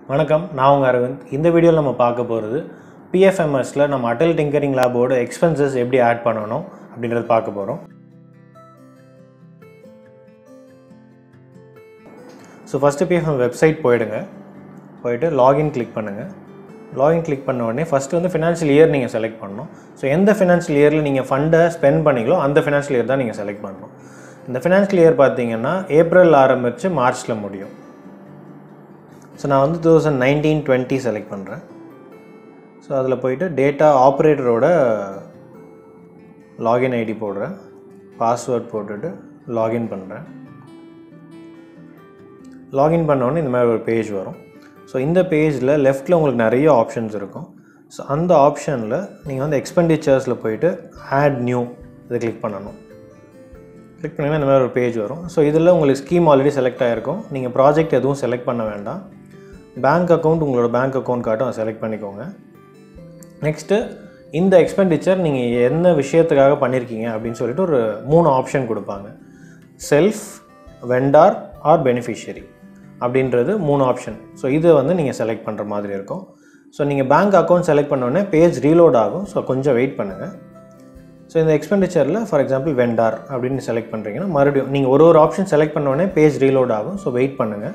வணக்கம் நான் உங்கள் அரவிந்த் இந்த வீடியோவில் நம்ம பார்க்க போகிறது பிஎஃப்எம்எஸில் நம்ம அட்டல் டிங்கரிங் லேபோட எக்ஸ்பென்சஸ் எப்படி ஆட் பண்ணணும் அப்படின்றத பார்க்க போகிறோம் ஸோ ஃபஸ்ட்டு பிஎஃப்எம் வெப்சைட் போயிடுங்க போயிட்டு லாகின் கிளிக் பண்ணுங்கள் லாகின் கிளிக் பண்ண உடனே ஃபஸ்ட்டு வந்து ஃபினான்ஷியல் இயர் நீங்கள் செலக்ட் பண்ணணும் ஸோ எந்த ஃபினான்ஷியல் இயரில் நீங்கள் ஃபண்டை ஸ்பெண்ட் பண்ணீங்களோ அந்த ஃபினான்ஷியல் இயர் தான் நீங்கள் செலக்ட் பண்ணணும் இந்த ஃபினான்ஷியல் இயர் பார்த்தீங்கன்னா ஏப்ரல் ஆரம்பித்து மார்ச்சில் முடியும் ஸோ நான் வந்து two thousand nineteen twenty select பண்ணுறேன் ஸோ அதில் போயிட்டு டேட்டா ஆப்ரேட்டரோட லாகின் ஐடி போடுறேன் பாஸ்வேர்ட் போட்டுட்டு லாகின் பண்ணுறேன் லாகின் பண்ணோடனே இந்த மாதிரி ஒரு பேஜ் வரும் ஸோ இந்த பேஜில் லெஃப்ட்டில் உங்களுக்கு நிறைய ஆப்ஷன்ஸ் இருக்கும் ஸோ அந்த ஆப்ஷனில் நீங்கள் வந்து எக்ஸ்பெண்டிச்சர்ஸில் போயிட்டு ஆட் நியூ இதை கிளிக் பண்ணணும் கிளிக் பண்ணிங்கன்னா இந்த மாதிரி ஒரு பேஜ் வரும் ஸோ இதில் உங்களுக்கு ஸ்கீம் ஆல்ரெடி செலக்ட் ஆகிருக்கும் நீங்கள் ப்ராஜெக்ட் எதுவும் செலக்ட் பண்ண வேண்டாம் பேங்க் அக்கௌண்ட் உங்களோட பேங்க் அக்கௌண்ட் காட்டும் அதை செலக்ட் பண்ணிக்கோங்க நெக்ஸ்ட்டு இந்த எக்ஸ்பெண்டிச்சர் நீங்கள் என்ன விஷயத்துக்காக பண்ணியிருக்கீங்க அப்படின்னு சொல்லிட்டு ஒரு மூணு ஆப்ஷன் கொடுப்பாங்க செல்ஃப் வெண்டார் ஆர் பெனிஃபிஷியரி அப்படின்றது மூணு ஆப்ஷன் ஸோ இதை வந்து நீங்கள் செலக்ட் பண்ணுற மாதிரி இருக்கும் ஸோ நீங்கள் பேங்க் அக்கௌண்ட் செலக்ட் பண்ணோடனே பேஜ் ரீலோட் ஆகும் ஸோ கொஞ்சம் வெயிட் பண்ணுங்கள் ஸோ இந்த எக்ஸ்பெண்டிச்சரில் ஃபார் எக்ஸாம்பிள் வெண்டார் அப்படின்னு செலக்ட் பண்ணுறீங்கன்னா மறுபடியும் நீங்கள் ஒரு ஒரு ஆப்ஷன் செலக்ட் பண்ணோடனே பேஜ் ரீலோட் ஆகும் ஸோ வெயிட் பண்ணுங்கள்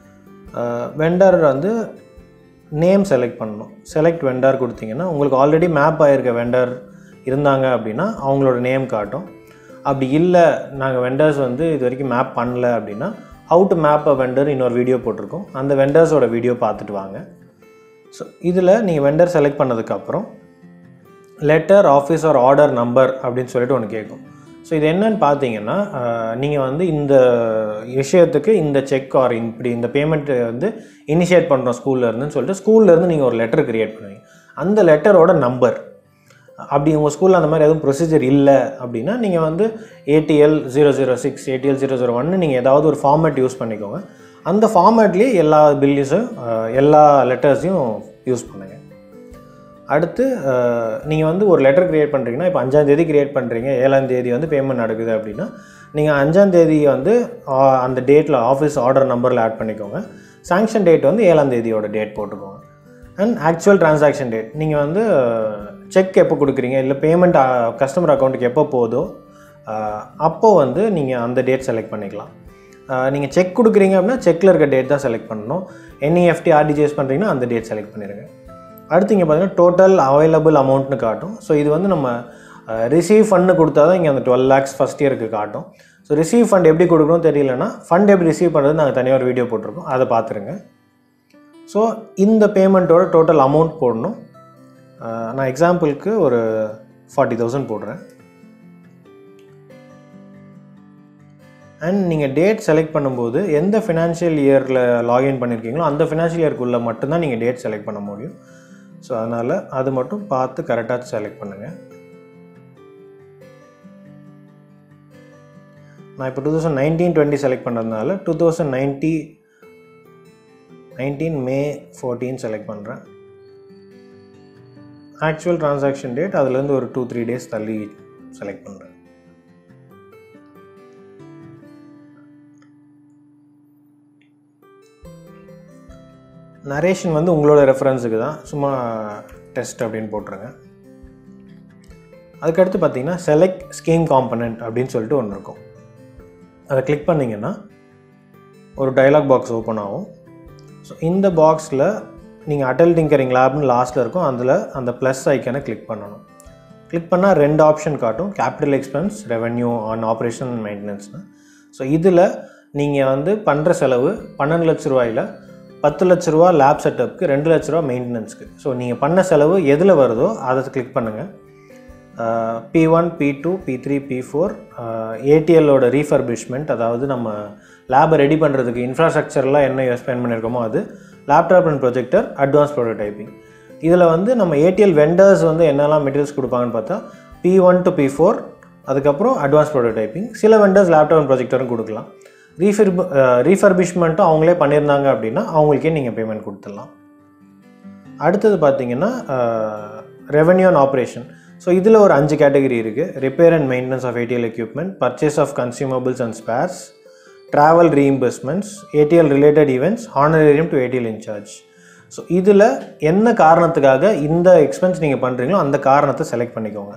வெண்டார் வந்து நேம் செலக்ட் பண்ணணும் செலக்ட் வெண்டார் கொடுத்தீங்கன்னா உங்களுக்கு ஆல்ரெடி மேப் ஆகிருக்க வெண்டர் இருந்தாங்க அப்படின்னா அவங்களோட நேம் காட்டும் அப்படி இல்லை நாங்கள் வெண்டர்ஸ் வந்து இது வரைக்கும் மேப் பண்ணல அப்படின்னா how to map a vendor இன்னொரு வீடியோ போட்டிருக்கோம் அந்த வெண்டர்ஸோட வீடியோ பார்த்துட்டு வாங்க ஸோ இதில் நீங்கள் வெண்டர் செலக்ட் பண்ணதுக்கப்புறம் letter office or order number அப்படின்னு சொல்லிட்டு ஒன்று கேட்கும் ஸோ இது என்னன்னு பார்த்தீங்கன்னா நீங்கள் வந்து இந்த விஷயத்துக்கு இந்த செக் ஆர் இப்படி இந்த பேமெண்ட் வந்து இனிஷியேட் பண்ணுறோம் ஸ்கூல்ல இருந்துன்னு சொல்லிட்டு ஸ்கூல்ல இருந்து நீங்கள் ஒரு லெட்டர் கிரியேட் பண்ணுவீங்க அந்த லெட்டரோட நம்பர் அப்படி உங்கள் ஸ்கூலில் அந்த மாதிரி எதுவும் ப்ரொசீஜர் இல்லை அப்படின்னா நீங்கள் வந்து ATL zero zero six ATL zero zero ஒன்னு நீங்கள் ஏதாவது ஒரு ஃபார்மேட் யூஸ் பண்ணிக்கோங்க அந்த ஃபார்மேட்லேயே எல்லா பில்லிஸும் எல்லா லெட்டர்ஸையும் யூஸ் பண்ணுங்கள் அடுத்து நீங்கள் வந்து ஒரு லெட்டர் க்ரியேட் பண்ணுறீங்கன்னா இப்போ அஞ்சாந்தேதி க்ரியேட் பண்ணுறீங்க ஏழாந்தேதி வந்து பேமெண்ட் நடக்குது அப்படின்னா நீங்கள் அஞ்சாந்தேதி வந்து அந்த டேட்டில் ஆஃபீஸ் ஆர்டர் நம்பரில் ஆட் பண்ணிக்கோங்க சாங்ஷன் டேட் வந்து ஏழாந்தேதியோட டேட் போட்டுக்கோங்க அண்ட் ஆக்சுவல் டிரான்சாக்ஷன் டேட் நீங்கள் வந்து செக் எப்போ கொடுக்குறீங்க இல்லை பேமெண்ட் கஸ்டமர் அக்கௌண்ட்டுக்கு எப்போ போதோ அப்போது வந்து நீங்கள் அந்த டேட் செலக்ட் பண்ணிக்கலாம் நீங்கள் செக் கொடுக்குறீங்க அப்படின்னா செக்கில் இருக்க டேட் தான் செலக்ட் பண்ணணும் என்இஎஃப்டி ஆர்டிஜிஎஸ் பண்ணுறீங்கன்னா அந்த டேட் செலக்ட் பண்ணிடுங்க அடுத்து இங்கே பார்த்தீங்கன்னா டோட்டல் அவைலபிள் அமௌண்ட்னு காட்டும் ஸோ இது வந்து நம்ம ரிசீவ் ஃபண்டு கொடுத்தா தான் இங்கே அந்த டுவெல் லேக்ஸ் ஃபஸ்ட் இயருக்கு காட்டும் ஸோ ரிசீவ் ஃபண்ட் எப்படி கொடுக்கணும் தெரியலனா ஃபண்ட் எப்படி ரிசீவ் பண்ணுறது நாங்கள் தனியாக ஒரு வீடியோ போட்டிருக்கோம் அதை பார்த்துருங்க ஸோ இந்த பேமெண்ட்டோட டோட்டல் அமௌண்ட் போடணும் நான் எக்ஸாம்பிளுக்கு ஒரு ஃபார்ட்டி தௌசண்ட் போடுறேன் அண்ட் நீங்கள் டேட் செலக்ட் பண்ணும்போது எந்த ஃபினான்ஷியல் இயரில் லாகின் பண்ணியிருக்கீங்களோ அந்த ஃபினான்ஷியல் இயர்க்குள்ளே மட்டும்தான் நீங்கள் டேட் செலக்ட் பண்ண முடியும் ஸோ அதனால் அது மட்டும் பார்த்து கரெக்டாக செலக்ட் பண்ணுங்கள் நான் இப்போ two thousand nineteen twenty select பண்ணுறதுனால two thousand ninety nineteen May fourteen select பண்ணுறேன் ஆக்சுவல் ட்ரான்சாக்ஷன் டேட் அதுலேருந்து ஒரு டூ த்ரீ டேஸ் தள்ளி செலக்ட் பண்ணுறேன் நரேஷன் வந்து உங்களோட ரெஃபரன்ஸுக்கு தான் சும்மா டெஸ்ட் அப்படின்னு போட்டுருங்க அதுக்கடுத்து பார்த்தீங்கன்னா செலக்ட் ஸ்கீம் காம்பனண்ட் அப்படின்னு சொல்லிட்டு ஒன்று இருக்கும் அதை கிளிக் பண்ணிங்கன்னா ஒரு டைலாக் பாக்ஸ் ஓப்பன் ஆகும் ஸோ இந்த பாக்ஸில் நீங்கள் அட்டல் டிங்கரிங் லேப்னு லாஸ்ட்டில் இருக்கும் அதில் அந்த ப்ளஸ் ஐக்கனை கிளிக் பண்ணணும் கிளிக் பண்ணால் ரெண்டு ஆப்ஷன் காட்டும் capital expense revenue on operation and மெயின்டெனன்ஸ்னு ஸோ இதில் நீங்கள் வந்து பண்ணுற செலவு பன்னெண்டு லட்ச ரூபாயில் பத்து லட்ச ரூபா லேப் செட்டப்புக்கு ரெண்டு லட்ச ரூபா மெயின்டெனன்ஸ்க்கு ஸோ நீங்கள் பண்ண செலவு எதில் வருதோ அதை கிளிக் பண்ணுங்கள் B one B two B three B four ஏடிஎல்லோட ரீஃபர்பிஷ்மெண்ட் அதாவது நம்ம லேபை ரெடி பண்ணுறதுக்கு இன்ஃப்ராஸ்ட்ரக்சர்லாம் என்ன ஸ்பெண்ட் பண்ணியிருக்கோமோ அது laptop and projector advance prototyping இதில் வந்து நம்ம ஏடிஎல் வெண்டர்ஸ் வந்து என்னெல்லாம் மெட்டீரியல்ஸ் கொடுப்பாங்கன்னு பார்த்தா B one to B four அதுக்கப்புறம் அட்வான்ஸ் ப்ரோட்டோடைப்பிங் சில வெண்டர்ஸ் லேப்டாப் அண்ட் ப்ரொஜெக்டரும் கொடுக்கலாம் ரீஃபிர் ரீஃபர்பிஷ்மெண்ட்டும் அவங்களே பண்ணியிருந்தாங்க அப்படின்னா அவங்களுக்கே நீங்கள் பேமெண்ட் கொடுத்துடலாம் அடுத்தது பார்த்தீங்கன்னா ரெவன்யூ அண்ட் ஆப்ரேஷன் ஸோ இதில் ஒரு அஞ்சு கேட்டகரி இருக்குது repair and maintenance of ATL equipment purchase of consumables and spares travel reimbursements ATL related events honorarium to ATL in-charge so இதில் என்ன காரணத்துக்காக இந்த எக்ஸ்பென்ஸ் நீங்கள் பண்ணுறீங்களோ அந்த காரணத்தை செலக்ட் பண்ணிக்கோங்க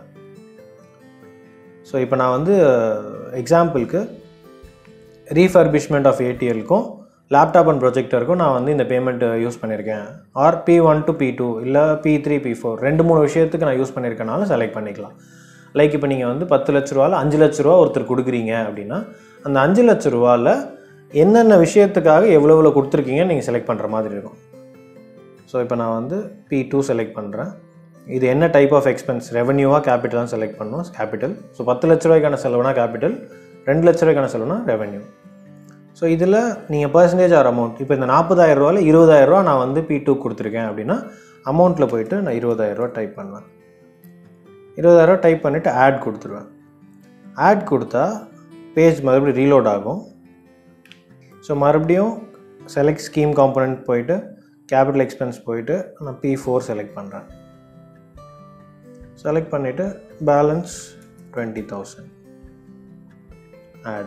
ஸோ இப்போ நான் வந்து எக்ஸாம்பிளுக்கு ரீஃபர்பிஷ்மெண்ட் ஆஃப் ஏடிஎல்க்கும் லேப்டாப் அண்ட் ப்ரொஜெக்டருக்கும் நான் வந்து இந்த பேமெண்ட் யூஸ் பண்ணியிருக்கேன் or B one to B two இல்லை பி த்ரீ பி ஃபோர் ரெண்டு மூணு விஷயத்துக்கு நான் யூஸ் பண்ணியிருக்கனாலும் செலக்ட் பண்ணிக்கலாம் லைக் இப்போ நீங்கள் வந்து பத்து லட்ச ரூபாவில் அஞ்சு லட்ச ரூபா ஒருத்தர் கொடுக்குறீங்க அப்படின்னா அந்த அஞ்சு லட்ச ரூபாவில் என்னென்ன விஷயத்துக்காக எவ்வளோ எவ்வளோ கொடுத்துருக்கீங்கன்னு நீங்கள் செலக்ட் பண்ணுற மாதிரி இருக்கும் ஸோ இப்போ நான் வந்து பி டூ செலக்ட் பண்ணுறேன் இது என்ன டைப் ஆஃப் எக்ஸ்பென்ஸ் ரெவன்யூவாக கேபிட்டலாக செலக்ட் பண்ணணும் கேபிட்டல் ஸோ பத்து லட்ச ரூபாய்க்கான செலவுனா கேபிட்டல் ரெண்டு லட்ச ரூபாய்க்கான செலவுனா ரெவன்யூ ஸோ இதில் நீங்கள் பர்சன்டேஜ் ஆர் அமௌண்ட் இப்போ இந்த நாற்பதாயிரம் ரூபாயில் இருபதாயிரம் ரூபா நான் வந்து பி டூ கொடுத்துருக்கேன் அப்படின்னா அமௌண்ட்டில் போயிட்டு நான் இருபதாயிரம் ரூபா டைப் பண்ணுவேன் இருபதாயிரம் டைப் பண்ணிவிட்டு ஆட் கொடுத்துருவேன் ஆட் கொடுத்தா பேஜ் மறுபடியும் ரீலோட் ஆகும் ஸோ மறுபடியும் செலக்ட் ஸ்கீம் காம்பனண்ட் போயிட்டு கேபிட்டல் எக்ஸ்பென்ஸ் போயிட்டு நான் பி ஃபோர் செலக்ட் பண்ணுறேன் செலக்ட் பண்ணிவிட்டு பேலன்ஸ் டுவெண்ட்டி தௌசண்ட் ஆட்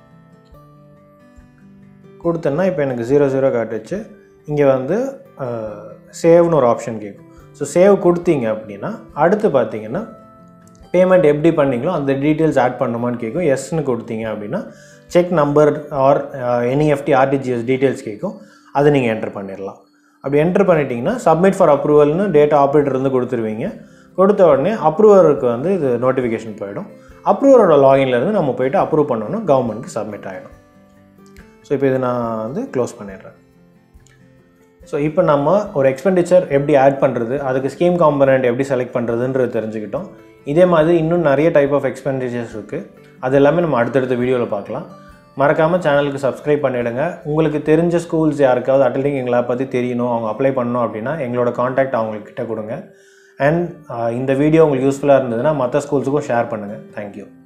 கொடுத்தேன்னா இப்போ எனக்கு ஜீரோ ஜீரோ காட்டுச்சு இங்கே வந்து சேவ்னு ஒரு ஆப்ஷன் கேட்கும் ஸோ சேவ் கொடுத்தீங்க அப்படின்னா அடுத்து பார்த்தீங்கன்னா பேமெண்ட் எப்படி பண்ணீங்களோ அந்த டீட்டெயில்ஸ் ஆட் பண்ணுமான்னு கேட்கும் எஸ்ன்னு கொடுத்தீங்க அப்படின்னா cheque number or NEFT RTGS details கேட்கும் அதை நீங்கள் என்டர் பண்ணிடலாம் அப்படி என்டர் பண்ணிட்டீங்கன்னா சப்மிட் ஃபார் அப்ரூவல்னு டேட்டா ஆப்ரேட்டர் வந்து கொடுத்துருவீங்க கொடுத்த உடனே அப்ரூவருக்கு வந்து இது நோட்டிஃபிகேஷன் போயிடும் அப்ரூவரோட லாகின்லேருந்து நம்ம போயிட்டு அப்ரூவ் பண்ணோன்னா கவர்மெண்ட்டுக்கு சப்மிட் ஆகிடும் ஸோ இப்போ இது நான் வந்து க்ளோஸ் பண்ணிடுறேன் ஸோ இப்போ நம்ம ஒரு எக்ஸ்பெண்டிச்சர் எப்படி ஆட் பண்ணுறது அதுக்கு ஸ்கீம் காம்பனண்ட் எப்படி செலக்ட் பண்ணுறதுன்றது தெரிஞ்சுக்கிட்டோம் இதே மாதிரி இன்னும் நிறைய டைப் ஆஃப் எக்ஸ்பெண்டிச்சர்ஸ் இருக்குது அது எல்லாமே நம்ம அடுத்தடுத்த வீடியோவில் பார்க்கலாம் மறக்காமல் சேனலுக்கு சப்ஸ்கிரைப் பண்ணிவிடுங்க உங்களுக்கு தெரிஞ்ச ஸ்கூல்ஸ் யாருக்காவது அட்டலிங் எங்களை பற்றி தெரியணும் அவங்க அப்ளை பண்ணணும் அப்படின்னா எங்களோட காண்டாக்ட் அவங்கக்கிட்ட கொடுங்க அண்ட் இந்த வீடியோ உங்களுக்கு யூஸ்ஃபுல்லாக இருந்ததுன்னா மற்ற ஸ்கூல்ஸுக்கும் ஷேர் பண்ணுங்கள் தேங்க்யூ